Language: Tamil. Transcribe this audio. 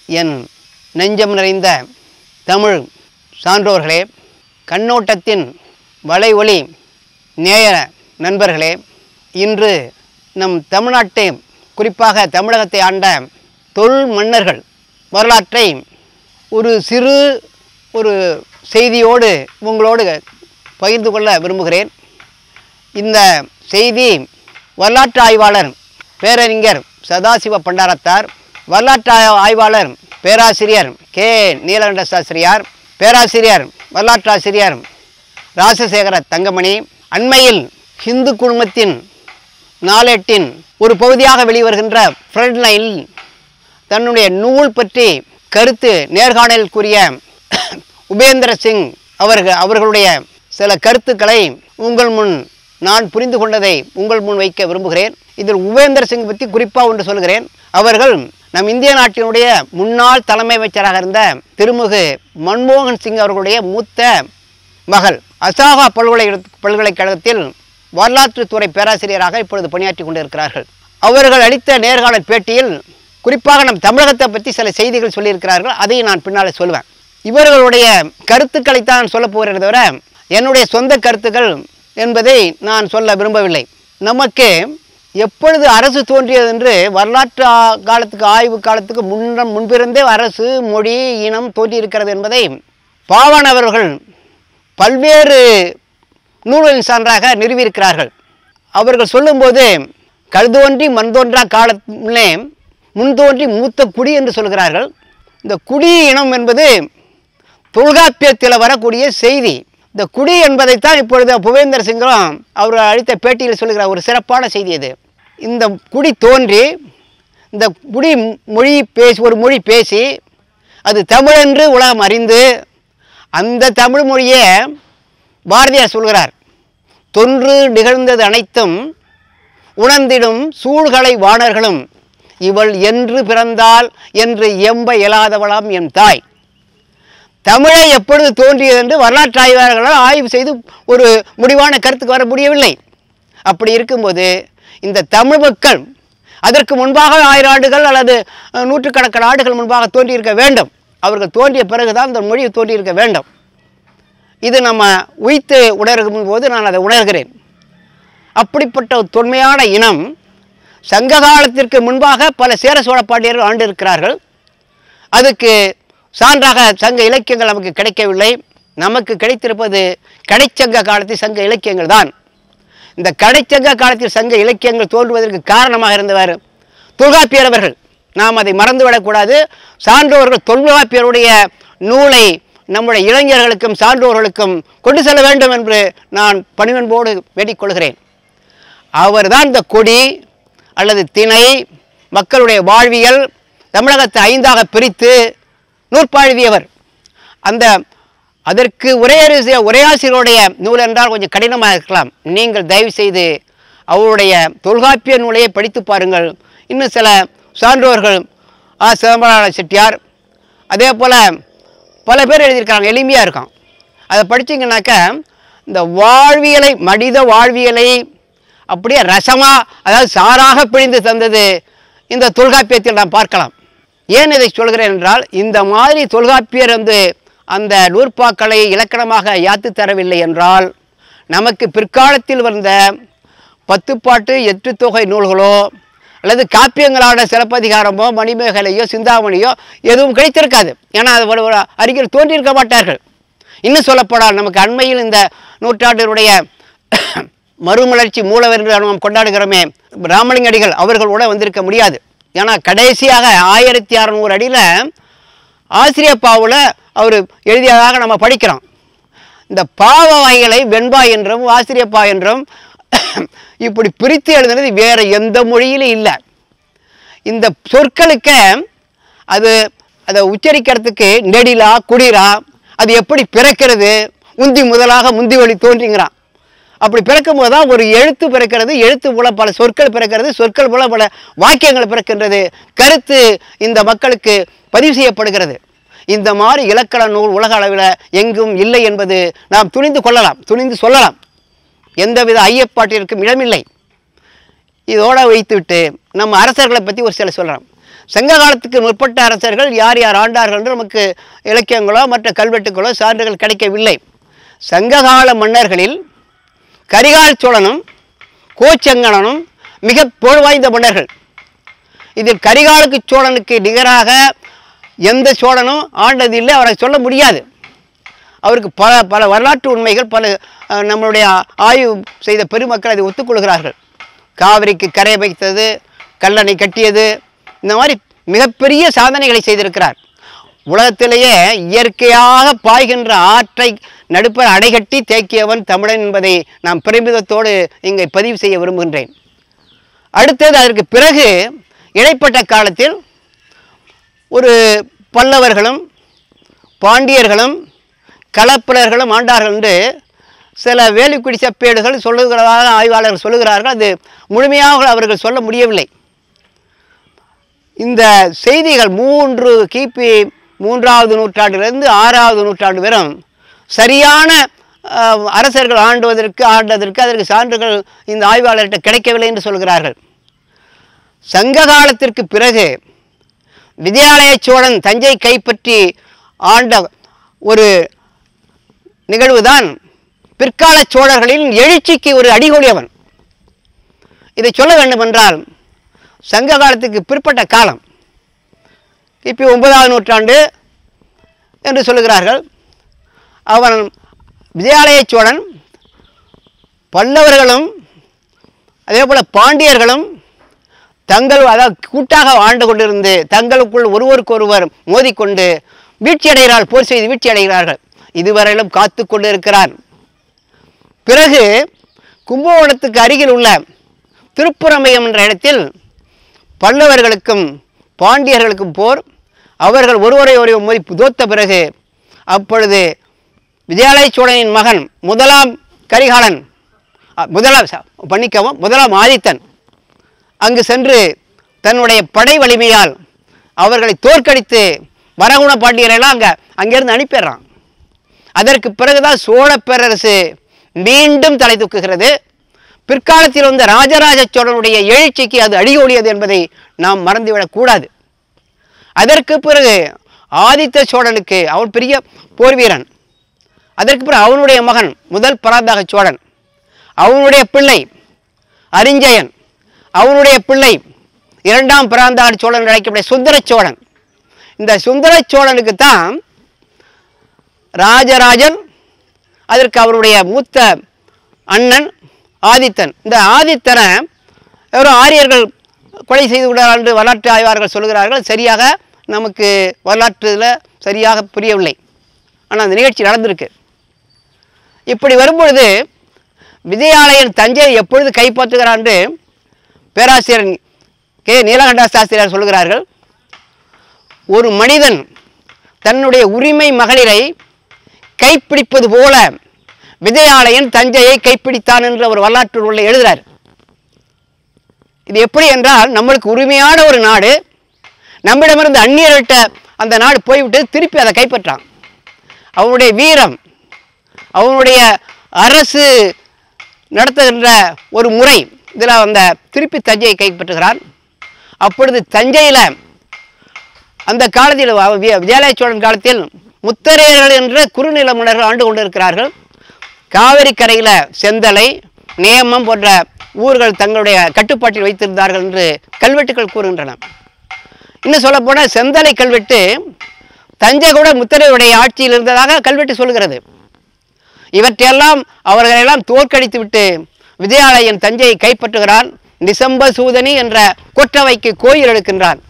என் நெஞ்சம் நிறைந்த தமிழ் சான்றோர்களே கண்ணோட்டத்தின் வலை ஒளி நேய நண்பர்களே இன்று நம் தமிழ்நாட்டை குறிப்பாக தமிழகத்தை ஆண்ட தொல் மன்னர்கள் வரலாற்றை ஒரு சிறு ஒரு செய்தியோடு உங்களோடு பகிர்ந்து கொள்ள விரும்புகிறேன் இந்த செய்தி வரலாற்று ஆய்வாளர் பேரறிஞர் சதாசிவ பண்டாரத்தார் வரலாற்று ஆய்- ஆய்வாளர் பேராசிரியர் கே நீலகண்ட சாஸ்திரியார் பேராசிரியர் வரலாற்றாசிரியர் ராசசேகர தங்கமணி அண்மையில் ஹிந்து குழுமத்தின் நாளேட்டின் ஒரு பகுதியாக வெளிவருகின்ற ஃப்ரண்ட் லைன் தன்னுடைய நூல் பற்றி கருத்து நேர்காணல் கூறிய உபேந்திர சிங் அவர்கள் அவர்களுடைய சில கருத்துக்களை உங்கள் முன் நான் புரிந்து கொண்டதை உங்கள் முன் வைக்க விரும்புகிறேன் இதில் உபேந்திர சிங் பற்றி குறிப்பாக ஒன்று சொல்கிறேன் அவர்கள் நம் இந்திய நாட்டினுடைய முன்னாள் தலைமை அமைச்சராக இருந்த திருமுகு மன்மோகன் சிங் அவர்களுடைய மூத்த மகள் அசாகா பல்கலை பல்கலைக்கழகத்தில் வரலாற்றுத்துறை பேராசிரியராக இப்பொழுது பணியாற்றி கொண்டிருக்கிறார்கள் அவர்கள் அளித்த நேர்காணல் பேட்டியில் குறிப்பாக நம் தமிழகத்தை பற்றி சில செய்திகள் சொல்லியிருக்கிறார்கள் அதையும் நான் பின்னால் சொல்லுவேன் இவர்களுடைய கருத்துக்களைத்தான் சொல்லப் போகிறேன் தவிர என்னுடைய சொந்த கருத்துக்கள் என்பதை நான் சொல்ல விரும்பவில்லை நமக்கு எப்பொழுது அரசு தோன்றியது என்று வரலாற்று ஆ- காலத்துக்கு ஆய்வு காலத்துக்கு முன்ன முன்பிருந்தே அரசு மொழி இனம் தோன்றியிருக்கிறது என்பதை பாவான் அவர்கள் பல்வேறு நூல்களின் சான்றாக நிறுவியிருக்கிறார்கள் அவர்கள் சொல்லும்போது கழுதோன்றி மண் தோன்றா காலத்திலே முன் தோன்றி மூத்த குடி என்று சொல்கிறார்கள் இந்த குடி இனம் என்பது தொல்காப்பியத்தில் வரக்கூடிய செய்தி இந்த குடி என்பதைத்தான் இப்பொழுது புவேந்தர் சிங்கம் அவர் அளித்த பேட்டியில் சொல்லுகிற ஒரு சிறப்பான செய்தி இது இந்த குடி தோன்றி இந்த குடி மொழி பேசி ஒரு மொழி பேசி அது தமிழென்று உலகம் அறிந்து அந்த தமிழ் மொழியை பாரதியார் சொல்கிறார் தொன்று நிகழ்ந்தது அனைத்தும் உணர்ந்திடும் சூழ்களை வாணர்களும் இவள் என்று பிறந்தாள் என்று எம்ப இயலாதவளாம் என் தாய் தமிழை எப்பொழுது தோன்றியது என்று வரலாற்று ஆய்வாளர்களால் ஆய்வு செய்து ஒரு முடிவான கருத்துக்கு வர முடியவில்லை அப்படி இருக்கும்போது இந்த தமிழ் மக்கள் அதற்கு முன்பாக ஆயிரம் ஆண்டுகள் அல்லது அஹ், நூற்றுக்கணக்கான ஆண்டுகள் முன்பாக தோன்றியிருக்க வேண்டும் அவர்கள் தோன்றிய பிறகுதான் இந்த மொழி தோன்றியிருக்க வேண்டும் இது நம்ம உய்த்து உணரும் போது நான் அதை உணர்கிறேன் அப்படிப்பட்ட ஒரு தொன்மையான இனம் சங்க காலத்திற்கு முன்பாக பல சேர சோழ பாண்டியர்கள் ஆண்டிருக்கிறார்கள் அதுக்கு சான்றாக சங்க இலக்கியங்கள் நமக்கு கிடைக்கவில்லை நமக்கு கிடைத்திருப்பது கடைச்சங்க காலத்தில் சங்க இலக்கியங்கள் தான் இந்த கடைச்சங்க காலத்தில் சங்க இலக்கியங்கள் தோன்றுவதற்கு காரணமாக இருந்தவர் தொல்காப்பியர் அவர்கள் நாம் அதை மறந்துவிடக்கூடாது சான்றோர்கள் தொல்காப்பியருடைய நூலை நம்முடைய இளைஞர்களுக்கும் சான்றோர்களுக்கும் கொண்டு செல்ல வேண்டும் என்று நான் பணிவன்போடு வேண்டிக் கொள்கிறேன் அவர்தான் இந்த கொடி அல்லது திணை மக்களுடைய வாழ்வியல் தமிழகத்தை ஐந்தாக பிரித்து நூற்பாழ்வியவர் அந்த அதற்கு உரையாசிரிய உரையாசிரியருடைய நூல் என்றால் கொஞ்சம் கடினமாக இருக்கலாம் நீங்கள் தயவு செய்து அவருடைய தொல்காப்பிய நூலையை படித்து பாருங்கள் இன்னும் சில சான்றோர்கள் ஆ சிதம்பரம் செட்டியார் அதே போல் பல பேர் எழுதியிருக்காங்க எளிமையாக இருக்கும் அதை படிச்சீங்கன்னாக்க இந்த வாழ்வியலை மனித வாழ்வியலை அப்படியே ரசமாக அதாவது சாராக பிழிந்து தந்தது இந்த தொல்காப்பியத்தில் நாம் பார்க்கலாம் ஏன் இதை சொல்கிறேன் என்றால் இந்த மாதிரி தொல்காப்பியர் வந்து அந்த நூற்பாக்களை இலக்கணமாக யாத்து தரவில்லை என்றால் நமக்கு பிற்காலத்தில் வந்த பத்துப்பாட்டு எட்டு தொகை நூல்களோ அல்லது காப்பியங்களான சிலப்பதிகாரமோ மணிமேகலையோ சிந்தாமணியோ எதுவும் கிடைத்திருக்காது ஏன்னா அது ஒரு ஒரு அறிஞர் தோன்றியிருக்க மாட்டார்கள் இன்னும் சொல்லப்படால் நமக்கு அண்மையில் இந்த நூற்றாண்டினுடைய மறுமலர்ச்சி மூலவர் என்று நாம் கொண்டாடுகிறோமே ராமலிங்க அடிகள் அவர்களோட வந்திருக்க முடியாது ஏன்னா கடைசியாக ஆயிரத்தி அறநூறு அடியில் ஆசிரியப்பாவில் அவர் எழுதியதாக நம்ம படிக்கிறோம் இந்த பாவ வகைகளை வெண்பா என்றும் ஆசிரியப்பா என்றும் இப்படி பிரித்து எழுதுனது வேறு எந்த மொழியிலும் இல்லை இந்த சொற்களுக்கு அது அதை உச்சரிக்கிறதுக்கு நெடிலா குடிரா அது எப்படி பிறக்கிறது உந்தி முதலாக முந்தி வழி தோன்றிங்கிறான் அப்படி பிறக்கும் போது தான் ஒரு எழுத்து பிறக்கிறது எழுத்து மூலம் பல சொற்கள் பிறக்கிறது சொற்கள் மூலம் பல வாக்கியங்கள் பிறக்கின்றது கருத்து இந்த மக்களுக்கு பதிவு செய்யப்படுகிறது இந்த மாதிரி இலக்கண நூல் உலக அளவில் எங்கும் இல்லை என்பது நாம் துணிந்து கொள்ளலாம் துணிந்து சொல்லலாம் எந்தவித ஐயப்பாட்டிற்கும் இடமில்லை இதோட வைத்துவிட்டு நம்ம அரசர்களை பற்றி ஒரு சில சொல்கிறோம் சங்க காலத்துக்கு முற்பட்ட அரசர்கள் யார் யார் ஆண்டார்கள் என்று நமக்கு இலக்கியங்களோ மற்ற கல்வெட்டுகளோ சான்றுகள் கிடைக்கவில்லை சங்ககால மன்னர்களில் கரிகால் சோழனும் கோச்செங்கணனும் மிக புகழ் வாய்ந்த மன்னர்கள் இதில் கரிகாலுக்கு சோழனுக்கு நிகராக எந்த சோழனும் ஆண்டது இல்லை அவரை சொல்ல முடியாது அவருக்கு பல பல வரலாற்று உண்மைகள் பல அஹ், நம்மளுடைய ஆய்வு செய்த பெருமக்கள் அதை ஒத்துக்கொள்கிறார்கள் காவிரிக்கு கரை வைத்தது கல்லணை கட்டியது இந்த மாதிரி மிகப்பெரிய சாதனைகளை செய்திருக்கிறார் உலகத்திலேயே இயற்கையாக பாய்கின்ற ஆற்றை நடுப்ப அடைகட்டி தேக்கியவன் தமிழன் என்பதை நாம் பெருமிதத்தோடு இங்கே பதிவு செய்ய விரும்புகின்றேன் அடுத்தது அதற்கு பிறகு இடைப்பட்ட காலத்தில் ஒரு பல்லவர்களும் பாண்டியர்களும் களப்பிரர்களும் ஆண்டார்கள் என்று சில வேலுக்குடி செப்பேடுகள் சொல்லுகிறதாக ஆய்வாளர்கள் சொல்லுகிறார்கள் அது முழுமையாக அவர்கள் சொல்ல முடியவில்லை இந்த செய்திகள் மூன்று கிபி மூன்றாவது நூற்றாண்டிலிருந்து ஆறாவது நூற்றாண்டு வரும் சரியான அஹ், அரசர்கள் ஆண்டுவதற்கு ஆண்டதற்கு அதற்கு சான்றுகள் இந்த ஆய்வாளர்கிட்ட கிடைக்கவில்லை என்று சொல்கிறார்கள் சங்க காலத்திற்கு பிறகு விஜயாலய சோழன் தஞ்சை கைப்பற்றி ஆண்ட ஒரு நிகழ்வுதான் பிற்கால சோழர்களின் எழுச்சிக்கு ஒரு அடிகோலியவன் இதை சொல்ல வேண்டுமென்றால் சங்க காலத்துக்கு பிற்பட்ட காலம் கிபி ஒன்பதாவது நூற்றாண்டு என்று சொல்லுகிறார்கள் அவன் விஜயாலய சோழன் பல்லவர்களும் அதே போல் பாண்டியர்களும் தங்கள் அதாவது கூட்டாக ஆண்டு கொண்டிருந்து தங்களுக்குள் ஒருவருக்கொருவர் மோதிக்கொண்டு வீழ்ச்சி அடைகிறார் போர் செய்து வீழ்ச்சி அடைகிறார்கள் இதுவரையிலும் காத்து கொண்டு இருக்கிறார் பிறகு கும்பகோணத்துக்கு அருகில் உள்ள திருப்புறமயம் என்ற இடத்தில் பல்லவர்களுக்கும் பாண்டியர்களுக்கும் போர் அவர்கள் ஒருவரை ஒருவர் மோதி தோத்த பிறகு அப்பொழுது விஜயாலய சோழனின் மகன் முதலாம் கரிகாலன் அ, முதலாம் ச- மன்னிக்கவும் முதலாம் ஆதித்தன் அங்கு சென்று தன்னுடைய படை வலிமையால் அவர்களை தோற்கடித்து வரகுண பாண்டியரெல்லாம் அங்கே அங்கேருந்து அனுப்பிடுறான் அதற்கு பிறகுதான் சோழ பேரரசு மீண்டும் தலை தூக்குகிறது பிற்காலத்தில் வந்த ராஜராஜ சோழனுடைய எழுச்சிக்கு அது அடியோடியது என்பதை நாம் மறந்துவிடக் கூடாது அதற்கு பிறகு ஆதித்த சோழனுக்கு அவன் பெரிய போர் வீரன் அதற்கு பிறகு அவனுடைய மகன் முதல் பராந்தக சோழன் அவனுடைய பிள்ளை அரிஞ்சயன் அவனுடைய பிள்ளை இரண்டாம் பிராந்தாடு சோழன் என்று அழைக்கப்பட்ட சுந்தர சோழன் இந்த சுந்தர சோழனுக்கு தான் ராஜராஜன் அதற்கு அவருடைய மூத்த அண்ணன் ஆதித்தன் இந்த ஆதித்தனை யாரோ ஆரியர்கள் கொலை செய்து விடுறார்கள் என்று வரலாற்று ஆய்வாளர்கள் சொல்கிறார்கள் சரியாக நமக்கு வரலாற்றில் சரியாக புரியவில்லை ஆனால் அந்த நிகழ்ச்சி நடந்திருக்கு இப்படி வரும்பொழுது விஜயாலயன் தஞ்சையை எப்பொழுது கைப்பற்றுகிறான் என்று பேராசிரியர் கே நீலகண்டா சாஸ்திரியார் சொல்கிறார்கள் ஒரு மனிதன் தன்னுடைய உரிமை மகளிரை கைப்பிடிப்பது போல விஜயாலயன் தஞ்சையை கைப்பிடித்தான் என்று அவர் வரலாற்று நூலில் எழுதுகிறார் இது எப்படி என்றால் நம்மளுக்கு உரிமையான ஒரு நாடு நம்மிடமிருந்து அந்நியர்கிட்ட அந்த நாடு போய்விட்டு திருப்பி அதை கைப்பற்றான் அவனுடைய வீரம் அவனுடைய அரசு நடத்துகின்ற ஒரு முறை இதில் அந்த திருப்பி தஞ்சையை கைப்பற்றுகிறான் அப்பொழுது தஞ்சையில் அந்த காலத்தில் வ- வி- விஜயாலய சோழன் காலத்தில் முத்தரையர்கள் என்ற குறுநில மன்னர்கள் ஆண்டு கொண்டிருக்கிறார்கள் காவிரி கரையில் செந்தலை நேமம் போன்ற ஊர்கள் தங்களுடைய கட்டுப்பாட்டில் வைத்திருந்தார்கள் என்று கல்வெட்டுகள் கூறுகின்றன இன்னும் சொல்லப்போனால் செந்தலை கல்வெட்டு தஞ்சை கூட முத்தரையுடைய ஆட்சியில் இருந்ததாக கல்வெட்டு சொல்கிறது இவற்றையெல்லாம் அவர்களெல்லாம் தோற்கடித்து விட்டு விஜயாலயன் தஞ்சையை கைப்பற்றுகிறான் நிசம்ப சூதனி என்ற கொற்றவைக்கு கோயில் எடுக்கின்றான்